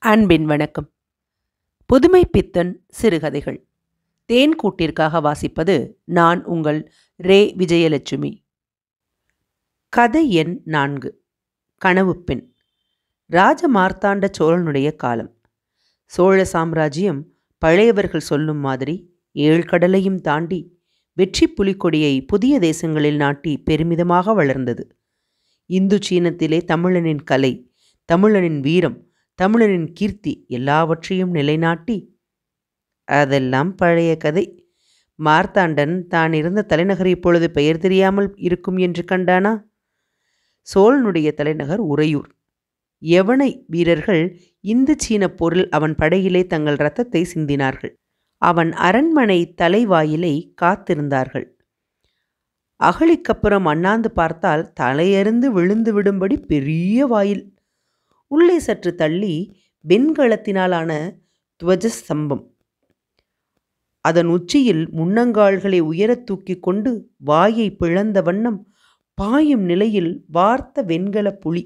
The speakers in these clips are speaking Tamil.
அன்பின் வணக்கம் புதுமை பித்தன் சிறுகதைகள் தேன் கூட்டிற்காக வாசிப்பது நான் உங்கள் ரே விஜயலட்சுமி கதை எண் நான்கு கனவு பெண் ராஜ மார்த்தாண்ட சோழனுடைய காலம் சோழ சாம்ராஜ்யம் பழையவர்கள் சொல்லும் மாதிரி ஏழு கடலையும் தாண்டி வெற்றி புலிக்கொடியை புதிய தேசங்களில் நாட்டி பெருமிதமாக வளர்ந்தது இந்து சீனத்திலே தமிழனின் கலை தமிழனின் வீரம் தமிழனின் கீர்த்தி எல்லாவற்றையும் நிலைநாட்டி அதெல்லாம் பழைய கதை மார்த்தாண்டன் தான் இருந்த தலைநகர் இப்பொழுது பெயர் தெரியாமல் இருக்கும் என்று கண்டானா சோழனுடைய தலைநகர் உறையூர் யவனை வீரர்கள் இந்து சீன போரில் அவன் படையிலே தங்கள் இரத்தத்தை சிந்தினார்கள் அவன் அரண்மனை தலைவாயிலை காத்திருந்தார்கள் அகழிக்கப்புறம் அண்ணாந்து பார்த்தால் தலையறிந்து விழுந்து விடும்படி பெரிய வாயில் உள்ளே சற்று தள்ளி வெண்கலத்தினாலான துவஜஸ்தம்பம் அதன் உச்சியில் முன்னங்கால்களை உயரத் தூக்கிக் கொண்டு வாயை பிளந்த வண்ணம் பாயும் நிலையில் வார்த்த வெண்கல புலி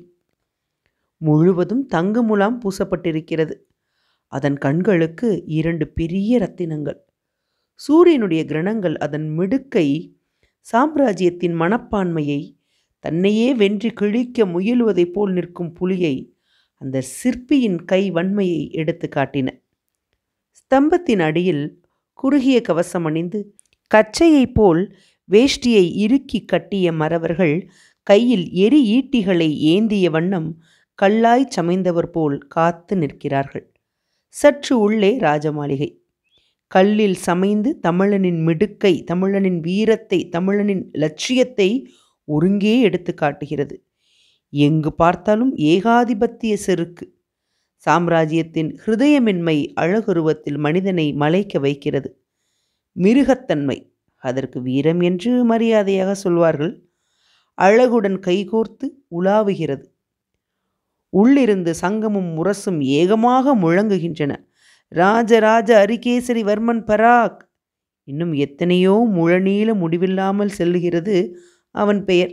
முழுவதும் தங்க முலாம் பூசப்பட்டிருக்கிறது அதன் கண்களுக்கு இரண்டு பெரிய ரத்தினங்கள் சூரியனுடைய கிரணங்கள் அதன் மிடுக்கை சாம்ராஜ்யத்தின் மனப்பான்மையை தன்னையே வென்றி கிழிக்க முயலுவதைப் போல் நிற்கும் புலியை அந்த சிற்பியின் கை வன்மையை எடுத்து காட்டின ஸ்தம்பத்தின் அடியில் குறுகிய கவசம் அணிந்து கச்சையைப் போல் வேஷ்டியை இறுக்கி கட்டிய மறவர்கள் கையில் எரி ஈட்டிகளை ஏந்திய வண்ணம் கல்லாய் சமைந்தவர் போல் காத்து நிற்கிறார்கள் சற்று உள்ளே ராஜமாளிகை கல்லில் சமைந்து தமிழனின் மிடுக்கை தமிழனின் வீரத்தை தமிழனின் லட்சியத்தை ஒருங்கே எடுத்து காட்டுகிறது எங்கு பார்த்தாலும் ஏகாதிபத்திய செருக்கு சாம்ராஜ்யத்தின் ஹிருதயமின்மை அழகுருவத்தில் மனிதனை மலைக்க வைக்கிறது மிருகத்தன்மை அதற்கு வீரம் என்று மரியாதையாக சொல்வார்கள் அழகுடன் கைகோர்த்து உலாவுகிறது உள்ளிருந்து சங்கமும் முரசும் ஏகமாக முழங்குகின்றன ராஜராஜ அரிகேசரி வர்மன் பராக் இன்னும் எத்தனையோ முழநீள முடிவில்லாமல் செல்லுகிறது அவன் பெயர்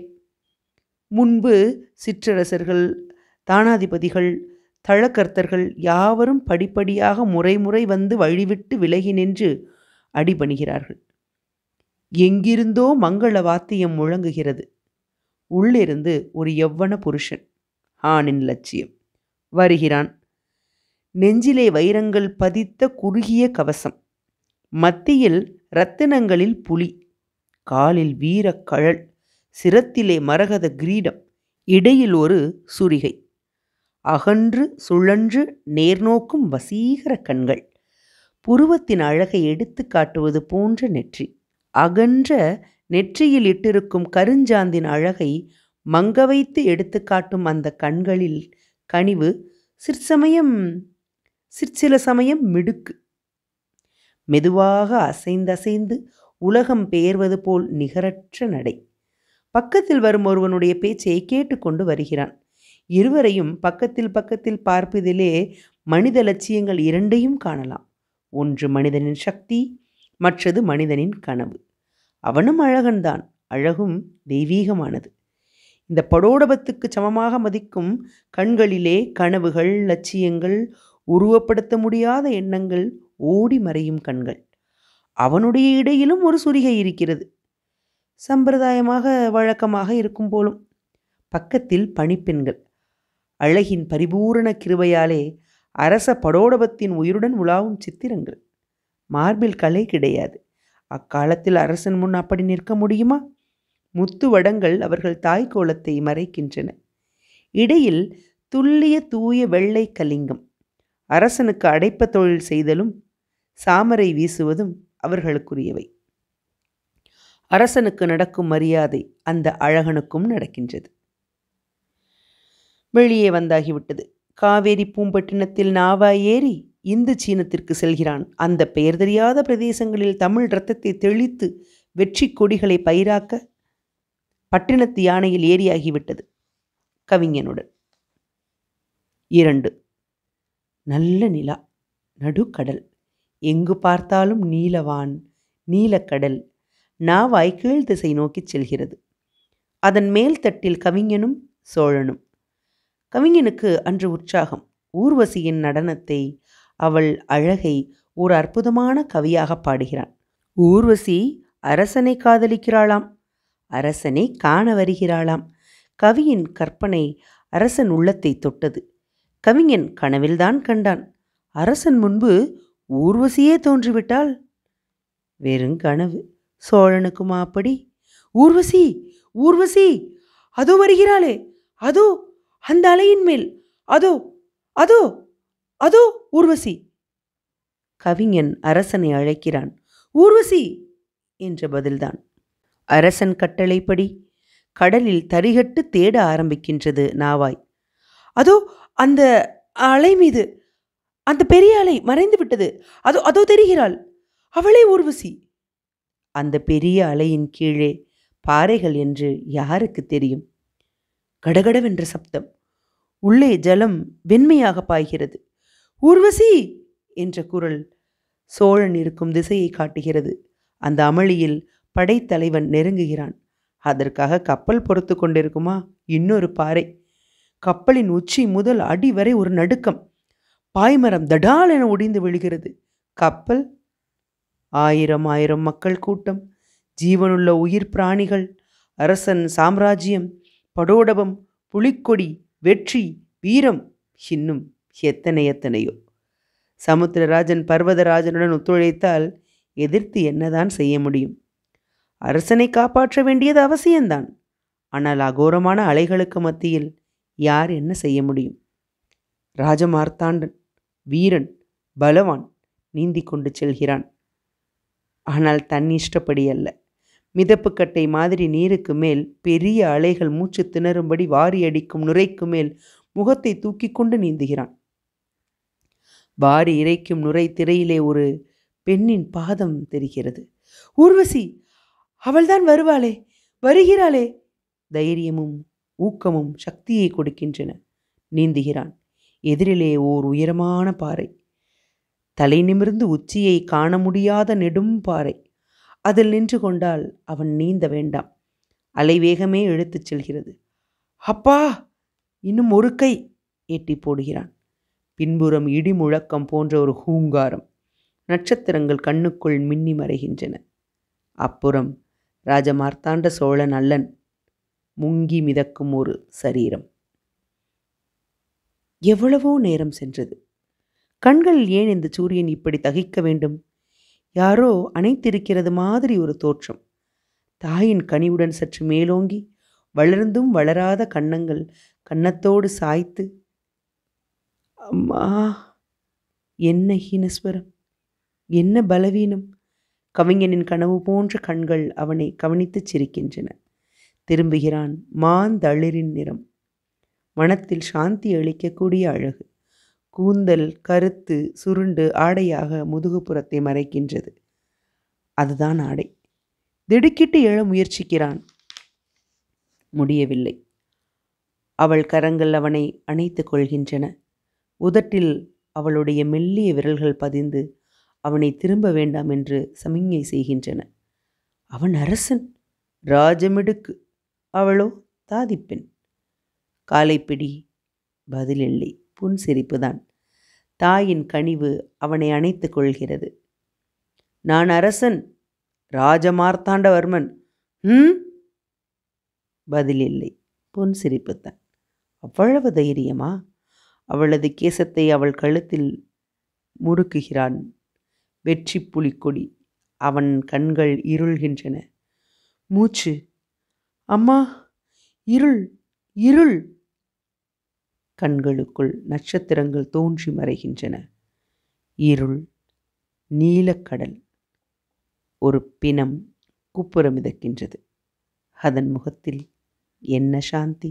முன்பு சிற்றரசர்கள் தானாதிபதிகள் தழக்கர்த்தர்கள் யாவரும் படிப்படியாக முறை முறை வந்து வழிவிட்டு விலகி நின்று அடிபணிகிறார்கள் எங்கிருந்தோ மங்கள வாத்தியம் முழங்குகிறது உள்ளிருந்து ஒரு யவ்வன புருஷன் ஆணின் லட்சியம் வருகிறான் நெஞ்சிலே வைரங்கள் பதித்த குறுகிய கவசம் மத்தியில் இரத்தினங்களில் புலி காலில் வீரக் கழல் சிரத்திலே மரகத கிரீடம் இடையில் ஒரு சுரிகை அகன்று சுழன்று நேர்நோக்கும் வசீகர கண்கள் புருவத்தின் அழகை எடுத்து காட்டுவது போன்ற நெற்றி அகன்ற நெற்றியில் இட்டிருக்கும் கருஞ்சாந்தின் அழகை மங்க வைத்து எடுத்து காட்டும் அந்த கண்களில் கனிவு சிற்சமயம் சிற்சில சமயம் மிடுக்கு மெதுவாக அசைந்தசைந்து உலகம் பெயர்வது போல் நிகரற்ற நடை பக்கத்தில் வரும் ஒருவனுடைய பேச்சை கேட்டுக்கொண்டு வருகிறான் இருவரையும் பக்கத்தில் பக்கத்தில் பார்ப்பதிலே மனித லட்சியங்கள் இரண்டையும் காணலாம் ஒன்று மனிதனின் சக்தி மற்றது மனிதனின் கனவு அவனும் அழகன்தான் அழகும் தெய்வீகமானது இந்த படோடபத்துக்கு சமமாக மதிக்கும் கண்களிலே கனவுகள் லட்சியங்கள் உருவப்படுத்த முடியாத எண்ணங்கள் ஓடி மறையும் கண்கள் அவனுடைய இடையிலும் ஒரு சுரிகை இருக்கிறது சம்பிரதாயமாக வழக்கமாக இருக்கும் போலும் பக்கத்தில் பணிப்பெண்கள் அழகின் பரிபூரண கிருபையாலே அரச படோடபத்தின் உயிருடன் உலாவும் சித்திரங்கள் மார்பில் கலை கிடையாது அக்காலத்தில் அரசன் முன் அப்படி நிற்க முடியுமா முத்து வடங்கள் அவர்கள் தாய்க்கோலத்தை மறைக்கின்றன இடையில் துல்லிய தூய வெள்ளை கலிங்கம் அரசனுக்கு அடைப்ப தொழில் செய்தலும் சாமரை வீசுவதும் அவர்களுக்குரியவை அரசனுக்கு நடக்கும் மரியாதை அந்த அழகனுக்கும் நடக்கின்றது வெளியே வந்தாகிவிட்டது காவேரி பூம்பட்டினத்தில் நாவாய் ஏறி இந்து சீனத்திற்கு செல்கிறான் அந்த பெயர் தெரியாத பிரதேசங்களில் தமிழ் இரத்தத்தை தெளித்து வெற்றி கொடிகளை பயிராக்க பட்டினத்து யானையில் ஏறியாகிவிட்டது கவிஞனுடன் இரண்டு நல்ல நிலா நடுக்கடல் எங்கு பார்த்தாலும் நீலவான் நீலக்கடல் நாவாய் கீழ் திசை நோக்கிச் செல்கிறது அதன் மேல் தட்டில் கவிஞனும் சோழனும் கவிஞனுக்கு அன்று உற்சாகம் ஊர்வசியின் நடனத்தை அவள் அழகை ஒரு அற்புதமான கவியாக பாடுகிறான் ஊர்வசி அரசனை காதலிக்கிறாளாம் அரசனை காண வருகிறாளாம் கவியின் கற்பனை அரசன் உள்ளத்தை தொட்டது கவிஞன் கனவில்தான் கண்டான் அரசன் முன்பு ஊர்வசியே தோன்றிவிட்டாள் வெறும் கனவு சோழனுக்குமா அப்படி ஊர்வசி ஊர்வசி அதோ வருகிறாளே அதோ அந்த அலையின் மேல் அதோ அதோ அதோ ஊர்வசி கவிஞன் அரசனை அழைக்கிறான் ஊர்வசி என்ற பதில்தான் அரசன் கட்டளைப்படி கடலில் தரிகட்டு தேட ஆரம்பிக்கின்றது நாவாய் அதோ அந்த அலை மீது அந்த பெரிய அலை மறைந்து விட்டது அதோ அதோ தெரிகிறாள் அவளே ஊர்வசி அந்த பெரிய அலையின் கீழே பாறைகள் என்று யாருக்கு தெரியும் கடகடவென்ற சப்தம் உள்ளே ஜலம் வெண்மையாக பாய்கிறது ஊர்வசி என்ற குரல் சோழன் இருக்கும் திசையை காட்டுகிறது அந்த அமளியில் படைத்தலைவன் நெருங்குகிறான் அதற்காக கப்பல் பொறுத்து கொண்டிருக்குமா இன்னொரு பாறை கப்பலின் உச்சி முதல் அடி வரை ஒரு நடுக்கம் பாய்மரம் தடால் என ஒடிந்து விழுகிறது கப்பல் ஆயிரம் ஆயிரம் மக்கள் கூட்டம் ஜீவனுள்ள உயிர் பிராணிகள் அரசன் சாம்ராஜ்யம் படோடபம் புலிக்கொடி வெற்றி வீரம் இன்னும் எத்தனை எத்தனையோ சமுத்திரராஜன் பர்வதராஜனுடன் ஒத்துழைத்தால் எதிர்த்து என்னதான் செய்ய முடியும் அரசனை காப்பாற்ற வேண்டியது அவசியம்தான் ஆனால் அகோரமான அலைகளுக்கு மத்தியில் யார் என்ன செய்ய முடியும் ராஜமார்த்தாண்டன் வீரன் பலவான் நீந்தி கொண்டு செல்கிறான் ஆனால் தன் இஷ்டப்படி அல்ல மிதப்புக்கட்டை மாதிரி நீருக்கு மேல் பெரிய அலைகள் மூச்சு திணறும்படி வாரி அடிக்கும் நுரைக்கு மேல் முகத்தை தூக்கி கொண்டு நீந்துகிறான் வாரி இறைக்கும் நுரை திரையிலே ஒரு பெண்ணின் பாதம் தெரிகிறது ஊர்வசி அவள்தான் வருவாளே வருகிறாளே தைரியமும் ஊக்கமும் சக்தியை கொடுக்கின்றன நீந்துகிறான் எதிரிலே ஓர் உயரமான பாறை தலை நிமிர்ந்து உச்சியை காண முடியாத நெடும் பாறை அதில் நின்று கொண்டால் அவன் நீந்த வேண்டாம் அலைவேகமே இழுத்துச் செல்கிறது அப்பா இன்னும் ஒரு கை எட்டி போடுகிறான் பின்புறம் இடி முழக்கம் போன்ற ஒரு ஹூங்காரம் நட்சத்திரங்கள் கண்ணுக்குள் மின்னி மறைகின்றன அப்புறம் ராஜமார்த்தாண்ட சோழன் அல்லன் முங்கி மிதக்கும் ஒரு சரீரம் எவ்வளவோ நேரம் சென்றது கண்களில் ஏன் இந்த சூரியன் இப்படி தகிக்க வேண்டும் யாரோ அணைத்திருக்கிறது மாதிரி ஒரு தோற்றம் தாயின் கனிவுடன் சற்று மேலோங்கி வளர்ந்தும் வளராத கன்னங்கள் கன்னத்தோடு சாய்த்து அம்மா என்ன ஹீனஸ்வரம் என்ன பலவீனம் கவிஞனின் கனவு போன்ற கண்கள் அவனை கவனித்துச் சிரிக்கின்றன திரும்புகிறான் மாந்தளிரின் நிறம் மனத்தில் சாந்தி அளிக்கக்கூடிய அழகு கூந்தல் கருத்து சுருண்டு ஆடையாக முதுகுப்புறத்தை மறைக்கின்றது அதுதான் ஆடை திடுக்கிட்டு எழ முயற்சிக்கிறான் முடியவில்லை அவள் கரங்கள் அவனை அணைத்து கொள்கின்றன உதட்டில் அவளுடைய மெல்லிய விரல்கள் பதிந்து அவனை திரும்ப வேண்டாம் என்று சமிஞ்ஞை செய்கின்றன அவன் அரசன் ராஜமிடுக்கு அவளோ தாதிப்பெண் காலைப்பிடி பதிலில்லை புன்சிரிப்புதான் தாயின் கனிவு அவனை அணைத்துக் கொள்கிறது நான் அரசன் ராஜமார்த்தாண்டவர்மன் ம் பதிலில்லை புன்சிரிப்புத்தான் அவ்வளவு தைரியமா அவளது கேசத்தை அவள் கழுத்தில் முறுக்குகிறான் வெற்றி புலிக்கொடி அவன் கண்கள் இருள்கின்றன மூச்சு அம்மா இருள் இருள் கண்களுக்குள் நட்சத்திரங்கள் தோன்றி மறைகின்றன இருள் நீலக்கடல் ஒரு பிணம் குப்புற மிதக்கின்றது அதன் முகத்தில் என்ன சாந்தி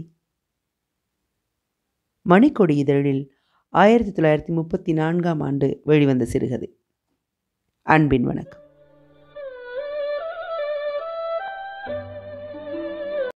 மணிக்கொடி இதழில் ஆயிரத்தி தொள்ளாயிரத்தி முப்பத்தி நான்காம் ஆண்டு வெளிவந்த சிறுகதை அன்பின் வணக்கம்